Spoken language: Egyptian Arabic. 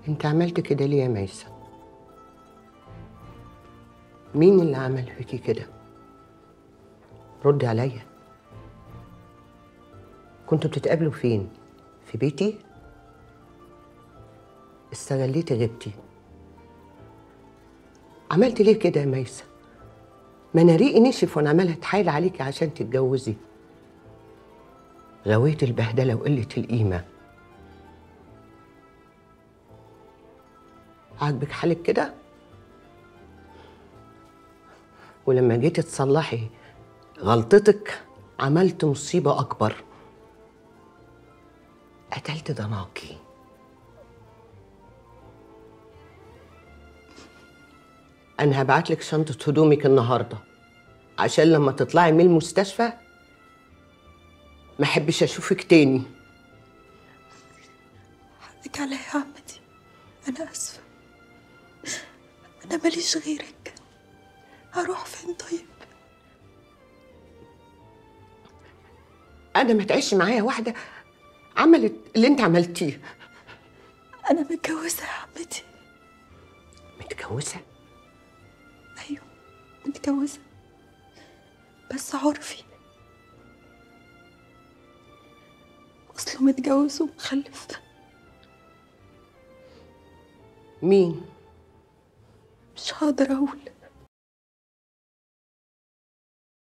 انت عملت كده ليه يا ميسة مين اللي عمل فيكي كده ردي عليا كنتوا بتتقابلوا فين في بيتي استغليتي غيبتي عملت ليه كده يا ميسة ما انا ريقي نشف وانا عمالة اتحايل عليكي عشان تتجوزي غويت البهدلة وقلة القيمة عاجبك حالك كده ولما جيت تصلحي غلطتك عملت مصيبة أكبر قتلت ضناكي أنا هبعت لك شنطة هدومك النهاردة عشان لما تطلعي من المستشفى ما أحبش أشوفك تاني حقك عليا يا عمتي أنا آسفة أنا ماليش غيرك هروح فين طيب أنا ما تعيش معايا واحدة عملت اللي أنت عملتيه أنا متجوزة يا عمتي متجوزة أيوة متجوزة بس عرفي أصله متجوز ومخلف مين مش هقدر أقول